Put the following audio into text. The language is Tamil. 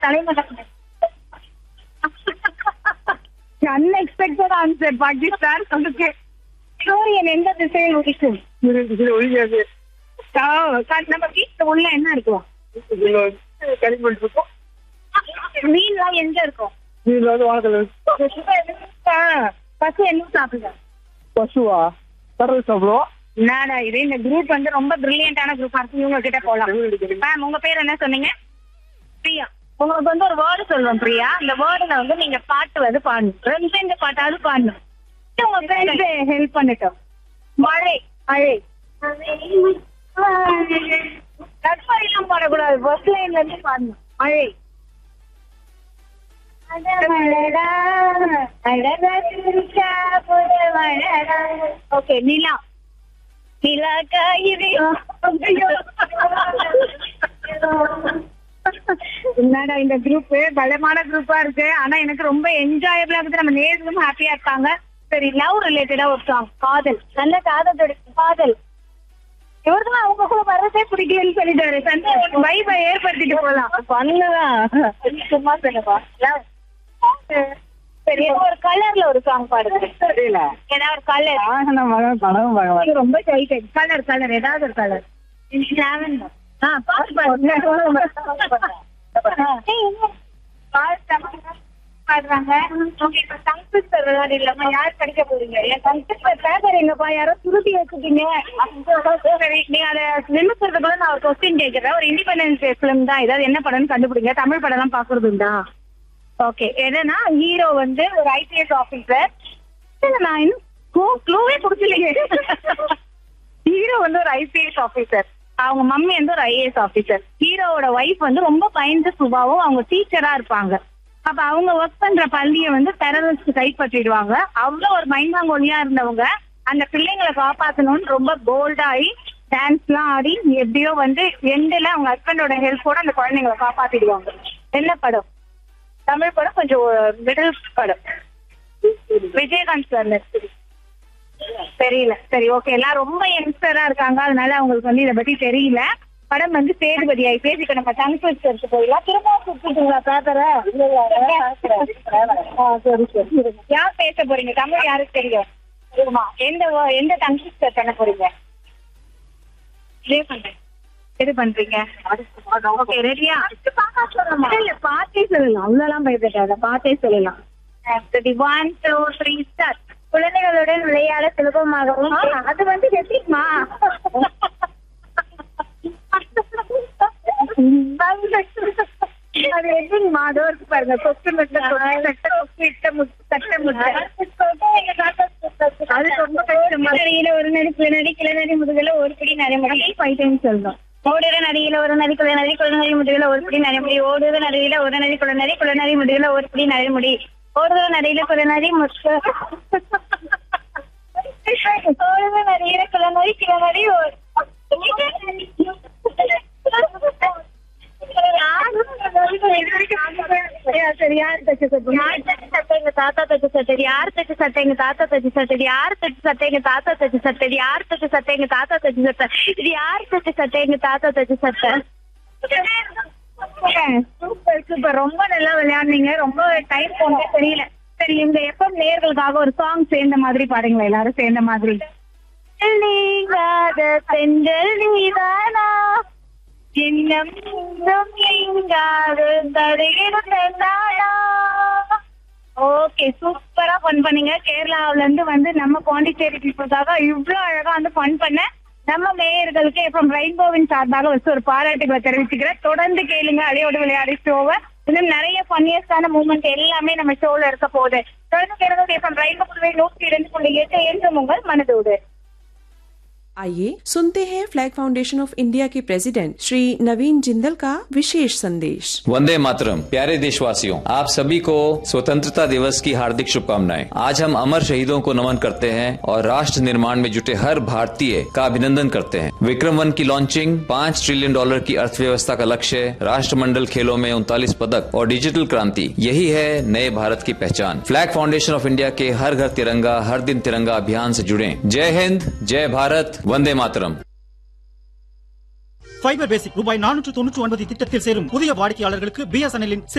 தலைமகன் அன்எக்ஸ்பெக்டட் ஆன்சர் பாகிஸ்தான் அதுக்கு சூரியன் எந்த திசையில் உதிக்கும் ஒழியாது ஆ, க- நம்ம வீட்டுல உள்ள என்ன இருக்கும் இதுல வந்து கனிமொழி இருக்கும் மீன்லாம் எங்க இருக்கும் இதுல வந்து வானத்தில் பசு என்ன சாப்பிடுங்க பசுவா கடல் சாப்பிடுவோம் என்னடா இது இந்த குரூப் வந்து ரொம்ப பிரில்லியண்டான குரூப்பா இருக்கு இவங்க கிட்ட போலாம் மேம் உங்க பேர் என்ன சொன்னீங்க பிரியா உங்களுக்கு வந்து ஒரு வேர்டு சொல்றோம் பிரியா அந்த வேர்டுல வந்து நீங்க பாட்டு வந்து பாடணும் ரெண்டு ரெண்டு பாட்டாவது பாடணும் இது உங்க ஃப்ரெண்ட்ஸ் ஹெல்ப் பண்ணிட்டோம் மழை மழை கட்பாடிலாம் பாடக்கூடாது ஃபர்ஸ்ட் லைன்ல இருந்து பாடணும் மழை ஓகே நிலா நிலா காயுது என்னடா இந்த குரூப் பலமான குரூப்பா இருக்கு ஆனா எனக்கு ரொம்ப என்ஜாயபிளா இருக்குது நம்ம நேர்களும் ஹாப்பியா இருக்காங்க சரி லவ் ரிலேட்டடா ஒரு சாங் காதல் நல்ல காதல் காதல் இவருக்குலாம் அவங்க கூட வர்றதே பிடிக்கலன்னு சொல்லிட்டாரு சண்டை வைபை ஏற்படுத்திட்டு போலாம் பண்ணுதான் சும்மா சொல்லுவா love. சரி ஒரு கலர்ல ஒரு சாங் பாடுங்க தெரியல ஏதாவது ஒரு கலர் வாகன மகன் கனவு மகன் இது ரொம்ப டைட் கலர் கலர் ஏதாவது ஒரு கலர் லாவெண்டர் ஆ பாட்டு பாடுங்க பாடுறாங்க ஓகே இப்ப கம்ப்யூட்டர் விளையாடிடலாமா யார் படிக்க போறீங்க என் கம்ப்யூட்டர் பேப்பர் எங்கப்பா யாரோ துருட்டி வச்சுட்டீங்க சரி நீங்க அதை நிமிஷத்துக்குள்ள நான் ஒரு கொஸ்டின் கேட்கிறேன் ஒரு இண்டிபெண்டன்ஸ் ஃபிலிம் தான் ஏதாவது என்ன படம்னு கண்டுபிடிங்க தமிழ் படம் எல்லாம் பாக்குறது உண்டா ஓகே என்னன்னா ஹீரோ வந்து ஒரு ஐபிஎஸ் ஆபீசர் நான் இன்னும் க்ளூவே கொடுக்கலையே ஹீரோ வந்து ஒரு ஐபிஎஸ் ஆபீசர் அவங்க மம்மி வந்து ஒரு ஐஏஎஸ் ஆபீசர் ஹீரோவோட ஒய்ஃப் வந்து ரொம்ப பயந்த சுபாவம் அவங்க டீச்சரா இருப்பாங்க அப்ப அவங்க ஒர்க் பண்ற பள்ளியை வந்து டெரரிஸ்ட் கைப்பற்றிடுவாங்க அவ்வளவு ஒரு மைந்தாங்கோலியா இருந்தவங்க அந்த பிள்ளைங்களை காப்பாத்தணும்னு ரொம்ப போல்டாகி டான்ஸ் எல்லாம் ஆடி எப்படியோ வந்து எண்டில் அவங்க ஹஸ்பண்டோட ஹெல்ப்போட அந்த குழந்தைங்களை காப்பாத்திடுவாங்க என்ன படம் தமிழ் படம் கொஞ்சம் மிடில் படம் விஜயகாந்த் சார் நடிச்சது தெரியல சரி ஓகே எல்லாம் ரொம்ப யங்ஸ்டரா இருக்காங்க அதனால அவங்களுக்கு வந்து இதை பத்தி தெரியல படம் வந்து சேதுபதி ஆகி பேசிக்க நம்ம டங்ஸ் எடுத்து போயிடலாம் திரும்ப சுத்திட்டுங்களா பேப்பரை சரி சரி யார் பேச போறீங்க தமிழ் யாருக்கு தெரியும் தெரியுமா எந்த wo- எந்த டங்ஸ் பண்ண போறீங்க இதே பண்றேன் எது பண்றீங்க ஓகே ரெடியா இல்ல பாத்தே சொல்லலாம் அவ்வளவுலாம் பயப்படாத பாத்தே சொல்லலாம் ஒன் டூ த்ரீ ஸ்டார் குழந்தைகளுடன் விளையாட சுலபமாகவும் அது வந்து எப்படிமா அது எப்படிங்கம்மா அதோ இருக்கு பாருங்க கொக்கு முட்டை கொக்கு கொக்கு இட்ட முட்டை தட்டை முட்டை அது ரொம்ப கஷ்டமா நடிகையில ஒரு நடி நடி கிளை நடி முதுகுல ஒரு பிடி நடைமுறை ஃபைவ் டைம் சொல்லணும் ஓடுற நடிகையில ஒரு நடி குலை நடி குளநடி முதுகுல ஒரு பிடி நடைமுடி ஓடுற நடிகையில ஒரு நடி குளநடி குளநடி முதுகுல ஒரு பிடி நடைமுடி ஓடுற நடிகையில குளநடி முட்டு ஓடுற நடிகையில குளநடி கிளநடி சரி யார் தச்சு சட்டை யார் தச்சு சட்டை எங்க தாத்தா தச்சு சட்டை யார் தச்சு சட்டை எங்க தாத்தா தச்சு சட்டை யார் தச்சு சட்டை எங்க தாத்தா தச்சு சட்டை யார் தச்சு சட்டை எங்க தாத்தா தச்சு சட்டை இது யார் தச்சு சட்டை எங்க தாத்தா தச்சு சட்டை சூப்பர் சூப்பர் ரொம்ப நல்லா விளையாடுனீங்க ரொம்ப டைம் போனதே தெரியல சரி இந்த எஃப்எம் நேர்களுக்காக ஒரு சாங் சேர்ந்த மாதிரி பாருங்களேன் எல்லாரும் சேர்ந்த மாதிரி நீங்காத பெண்கள் நீதானா இன்னும் இன்னும் நீங்காத தருகிற நாளா ஓகே சூப்பரா ஃபன் பண்ணீங்க கேரளாவுல இருந்து வந்து நம்ம பாண்டிச்சேரி பீப்புளுக்காக இவ்வளவு அழகா வந்து ஃபன் பண்ண நம்ம மேயர்களுக்கு இப்போ ரெயின்போவின் சார்பாக வச்சு ஒரு பாராட்டுகளை தெரிவிச்சுக்கிறேன் தொடர்ந்து கேளுங்க அடையோடு விளையாடி ஷோவை இன்னும் நிறைய ஃபன்னியஸ்டான மூமெண்ட் எல்லாமே நம்ம ஷோல இருக்க போகுது தொடர்ந்து கேளுங்க இப்போ ரெயின்போ புதுவை நூற்றி இரண்டு புள்ளி எட்டு என்று உங்கள் மனதோடு आइए सुनते हैं फ्लैग फाउंडेशन ऑफ इंडिया के प्रेसिडेंट श्री नवीन जिंदल का विशेष संदेश वंदे मातरम प्यारे देशवासियों आप सभी को स्वतंत्रता दिवस की हार्दिक शुभकामनाएं आज हम अमर शहीदों को नमन करते हैं और राष्ट्र निर्माण में जुटे हर भारतीय का अभिनंदन करते हैं विक्रम वन की लॉन्चिंग पाँच ट्रिलियन डॉलर की अर्थव्यवस्था का लक्ष्य राष्ट्रमंडल खेलों में उनतालीस पदक और डिजिटल क्रांति यही है नए भारत की पहचान फ्लैग फाउंडेशन ऑफ इंडिया के हर घर तिरंगा हर दिन तिरंगा अभियान से जुड़े जय हिंद जय भारत वंदे मातरम ஃபைபர் பேசிக் ரூபாய் நானூற்று தொன்னூற்று ஒன்பது திட்டத்தில் சேரும் புதிய வாடிக்கையாளர்களுக்கு பிஎஸ்என்எல்லின்